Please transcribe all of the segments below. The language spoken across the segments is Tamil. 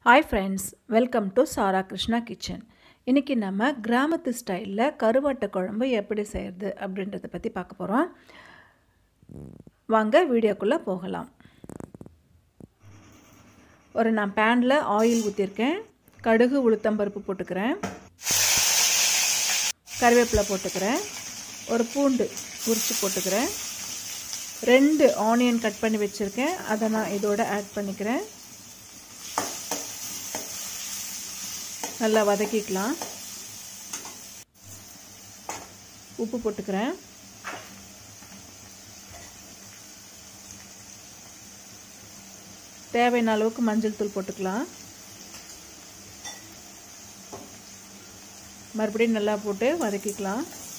hi friends welcome to Sara Krishna kitchen இன்றைக்கி நம்ம கிராமத்து ஸ்டைலில் கருவாட்டு குழம்பு எப்படி செய்கிறது அப்படின்றத பற்றி பார்க்க போகிறோம் வாங்க வீடியோக்குள்ளே போகலாம் ஒரு நான் பேனில் ஆயில் ஊற்றிருக்கேன் கடுகு உளுத்தம்பருப்பு போட்டுக்கிறேன் கருவேப்பிலை போட்டுக்கிறேன் ஒரு பூண்டு உரித்து போட்டுக்கிறேன் ரெண்டு ஆனியன் கட் பண்ணி வச்சுருக்கேன் அதை நான் இதோட ஆட் பண்ணிக்கிறேன் நல்லா வதக்கிக்கலாம் உப்பு போட்டுக்கிறேன் தேவையான அளவுக்கு மஞ்சள் தூள் போட்டுக்கலாம் மறுபடியும் நல்லா போட்டு வதக்கிக்கலாம்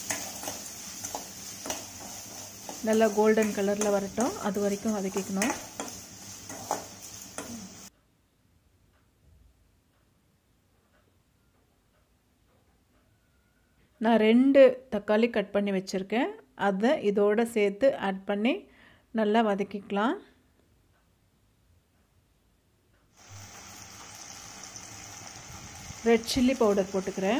நல்லா கோல்டன் கலரில் வரட்டும் அது வரைக்கும் வதக்கிக்கணும் நான் ரெண்டு தக்காளி கட் பண்ணி வச்சுருக்கேன் அதை இதோடு சேர்த்து ஆட் பண்ணி நல்லா வதக்கிக்கலாம் ரெட் சில்லி பவுடர் போட்டுக்கிறேன்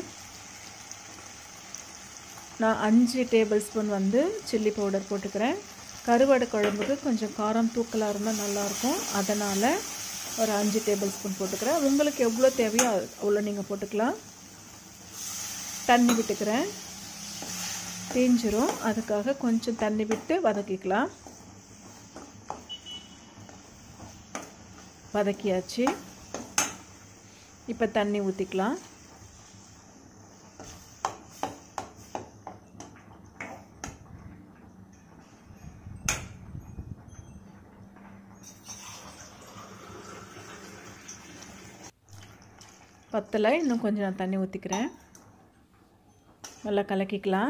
நான் அஞ்சு டேபிள் ஸ்பூன் வந்து சில்லி பவுடர் போட்டுக்கிறேன் கருவாடு குழம்புக்கு கொஞ்சம் காரம் தூக்கலாக இருந்தால் நல்லாயிருக்கும் அதனால் ஒரு அஞ்சு டேபிள் ஸ்பூன் போட்டுக்கிறேன் உங்களுக்கு எவ்வளோ தேவையோ அவ்வளோ நீங்கள் போட்டுக்கலாம் தண்ணி விட்டுக்கிறேன் தீஞ்சிரும் அதுக்காக கொஞ்சம் தண்ணி விட்டு வதக்கிக்கலாம் வதக்கியாச்சு இப்போ தண்ணி ஊற்றிக்கலாம் பத்தலை இன்னும் கொஞ்சம் நான் தண்ணி ஊற்றிக்கிறேன் நல்லா கலக்கிக்கலாம்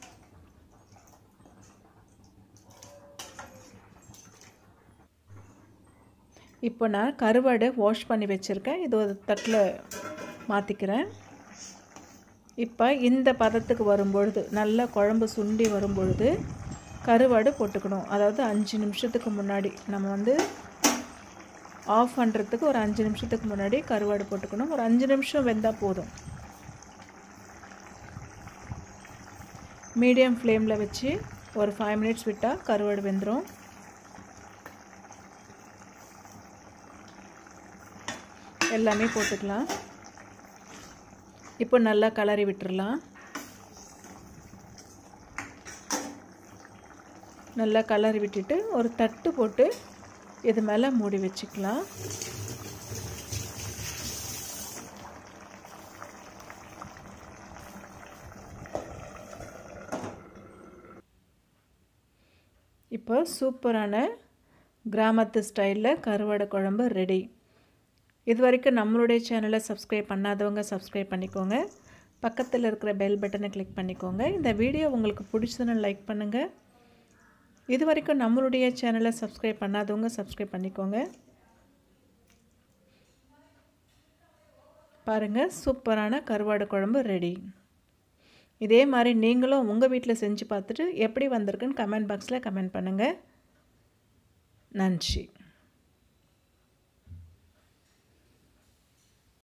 இப்போ நான் கருவாடை வாஷ் பண்ணி வச்சுருக்கேன் இது ஒரு தட்டில் மாற்றிக்கிறேன் இப்போ இந்த பதத்துக்கு வரும்பொழுது நல்லா குழம்பு சுண்டி வரும்பொழுது கருவாடு போட்டுக்கணும் அதாவது அஞ்சு நிமிஷத்துக்கு முன்னாடி நம்ம வந்து ஆஃப் பண்ணுறதுக்கு ஒரு அஞ்சு நிமிஷத்துக்கு முன்னாடி கருவாடு போட்டுக்கணும் ஒரு அஞ்சு நிமிஷம் வெந்தால் போதும் மீடியம் ஃப்ளேமில் வச்சு ஒரு ஃபைவ் மினிட்ஸ் விட்டால் கருவாடு வெந்துடும் எல்லாமே போட்டுக்கலாம் இப்போ நல்லா கலரி விட்டுறலாம் நல்லா கலரி விட்டுட்டு ஒரு தட்டு போட்டு இது மேலே மூடி வச்சுக்கலாம் இப்போ சூப்பரான கிராமத்து ஸ்டைலில் கருவாடை குழம்பு ரெடி இது வரைக்கும் நம்மளுடைய சேனலை சப்ஸ்கிரைப் பண்ணாதவங்க சப்ஸ்கிரைப் பண்ணிக்கோங்க பக்கத்தில் இருக்கிற பெல் பட்டனை கிளிக் பண்ணிக்கோங்க இந்த வீடியோ உங்களுக்கு பிடிச்சதுன்னு லைக் பண்ணுங்கள் இது வரைக்கும் நம்மளுடைய சேனலை சப்ஸ்கிரைப் பண்ணாதவங்க சப்ஸ்கிரைப் பண்ணிக்கோங்க பாருங்கள் சூப்பரான கருவாடு குழம்பு ரெடி இதே மாதிரி நீங்களும் உங்கள் வீட்டில் செஞ்சு பார்த்துட்டு எப்படி வந்திருக்குன்னு கமெண்ட் பாக்ஸில் கமெண்ட் பண்ணுங்கள் நன்றி